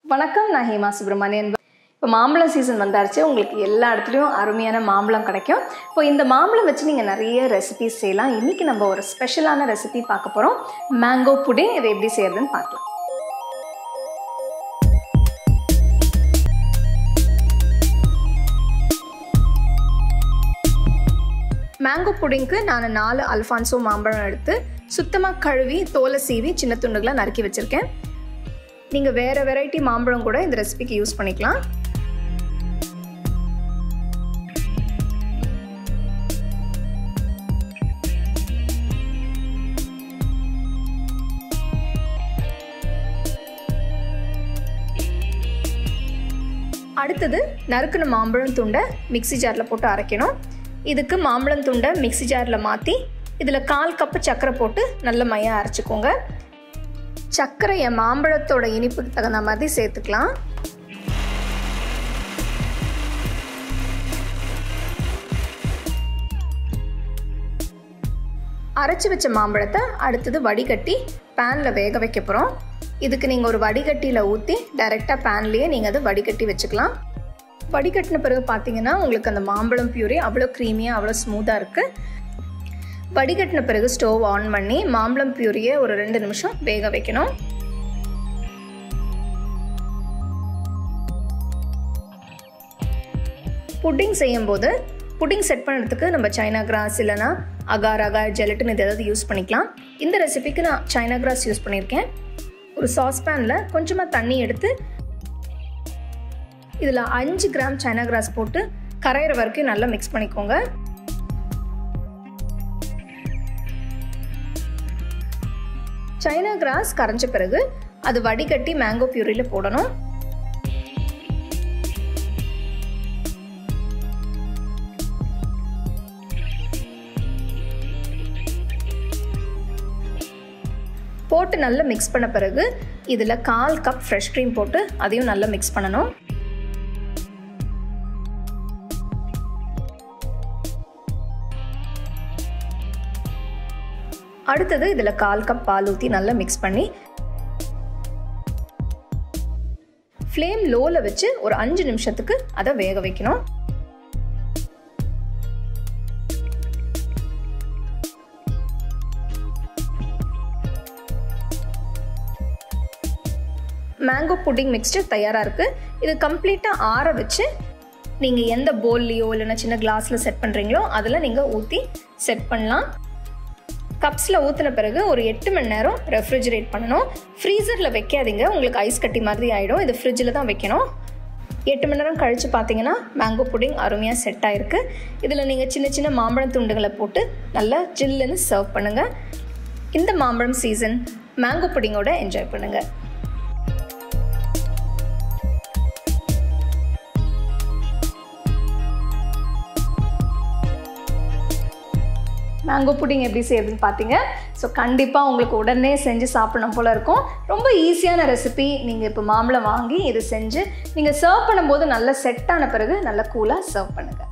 வணக்கம் நான் ஹேமா சுப்ரமணியன் இப்போ மாம்பழம் சீசன் வந்தாச்சு உங்களுக்கு எல்லா இடத்துலையும் அருமையான மாம்பழம் கிடைக்கும் இப்போ இந்த மாம்பழம் வச்சு நீங்கள் நிறைய ரெசிபிஸ் செய்யலாம் இன்றைக்கி நம்ம ஒரு ஸ்பெஷலான ரெசிபி பார்க்க போகிறோம் மேங்கோ புடிங் இதை எப்படி செய்யறதுன்னு பார்க்கலாம் மேங்கோ புடிங்க்கு நான் நாலு அல்ஃபான்சோ மாம்பழம் எடுத்து சுத்தமாக கழுவி தோலை சீவி சின்ன துண்டுகளாக நறுக்கி வச்சுருக்கேன் நீங்கள் வேறு வெரைட்டி மாம்பழம் கூட இந்த ரெசிபிக்கு யூஸ் பண்ணிக்கலாம் அடுத்தது நறுக்குன மாம்பழம் துண்டை மிக்சி ஜாரில் போட்டு அரைக்கணும் இதுக்கு மாம்பழம் துண்டை மிக்சி ஜாரில் மாற்றி இதில் கால் கப்பு சர்க்கரை போட்டு நல்ல மையாக அரைச்சிக்கோங்க சர்க்கரையை மாம்பழத்தோட இனிப்புக்கு தகுந்த மாதிரி சேர்த்துக்கலாம் அரைச்சி வச்ச மாம்பழத்தை அடுத்தது வடிகட்டி பேனில் வேக வைக்க போகிறோம் இதுக்கு நீங்கள் ஒரு வடிகட்டியில் ஊற்றி டைரெக்டாக பேன்லேயே நீங்கள் அதை வடிகட்டி வச்சுக்கலாம் வடிகட்டின பிறகு பார்த்தீங்கன்னா உங்களுக்கு அந்த மாம்பழம் பியூரி அவ்வளோ க்ரீமியாக அவ்வளோ ஸ்மூத்தாக இருக்குது வடிகட்டின பிறகு ஸ்டவ் ஆன் பண்ணி மாம்பழம் பியூரியை ஒரு ரெண்டு நிமிஷம் வேக வைக்கணும் புட்டிங் செய்யும்போது புட்டிங் செட் பண்ணுறதுக்கு நம்ம சைனா கிராஸ் இல்லைனா அகார் அகார் ஜெலட்டின் இது ஏதாவது யூஸ் பண்ணிக்கலாம் இந்த ரெசிபிக்கு நான் சைனா கிராஸ் யூஸ் பண்ணியிருக்கேன் ஒரு சாஸ்பேனில் கொஞ்சமாக தண்ணி எடுத்து இதில் அஞ்சு கிராம் சைனா கிராஸ் போட்டு கரையிற வரைக்கும் நல்லா மிக்ஸ் பண்ணிக்கோங்க சைனா கிராஸ் கரைஞ்ச பிறகு அது வடிகட்டி மேங்கோ பியூரியில் போடணும் போட்டு நல்லா மிக்ஸ் பண்ண பிறகு இதில் கால் கப் ஃப்ரெஷ் க்ரீம் போட்டு அதையும் நல்லா மிக்ஸ் பண்ணணும் அடுத்தது இதில் கால் கப் பால் ஊற்றி நல்லா மிக்ஸ் பண்ணி ஃப்ளேம் லோவில் வச்சு ஒரு அஞ்சு நிமிஷத்துக்கு அதை வேக வைக்கணும் மேங்கோ புட்டிங் மிக்ஸ்டர் தயாராக இருக்குது இது கம்ப்ளீட்டாக ஆற வச்சு நீங்கள் எந்த போல்லையோ இல்லைன்னா சின்ன கிளாஸில் செட் பண்ணுறீங்களோ அதில் நீங்கள் ஊற்றி செட் பண்ணலாம் கப்ஸில் ஊற்றின பிறகு ஒரு எட்டு மணி நேரம் ரெஃப்ரிஜரேட் பண்ணணும் ஃப்ரீசரில் வைக்காதீங்க உங்களுக்கு ஐஸ் கட்டி மாதிரி ஆகிடும் இது ஃப்ரிட்ஜில் தான் வைக்கணும் எட்டு மணி நேரம் கழித்து பார்த்தீங்கன்னா மேங்கோ புடிங் அருமையாக செட் ஆகிருக்கு இதில் நீங்கள் சின்ன சின்ன மாம்பழம் துண்டுகளை போட்டு நல்லா ஜில்லுன்னு சர்வ் பண்ணுங்கள் இந்த மாம்பழம் சீசன் மேங்கோ புடிங்கோட என்ஜாய் பண்ணுங்கள் மேங்கோ புட்டிங் எப்படி செய்யறதுன்னு பார்த்தீங்க ஸோ கண்டிப்பாக உங்களுக்கு உடனே செஞ்சு சாப்பிடணும் போல் இருக்கும் ரொம்ப ஈஸியான ரெசிபி நீங்கள் இப்போ மாம்பழம் வாங்கி இது செஞ்சு நீங்கள் சர்வ் பண்ணும்போது நல்லா செட் ஆன பிறகு நல்லா கூலாக சர்வ் பண்ணுங்கள்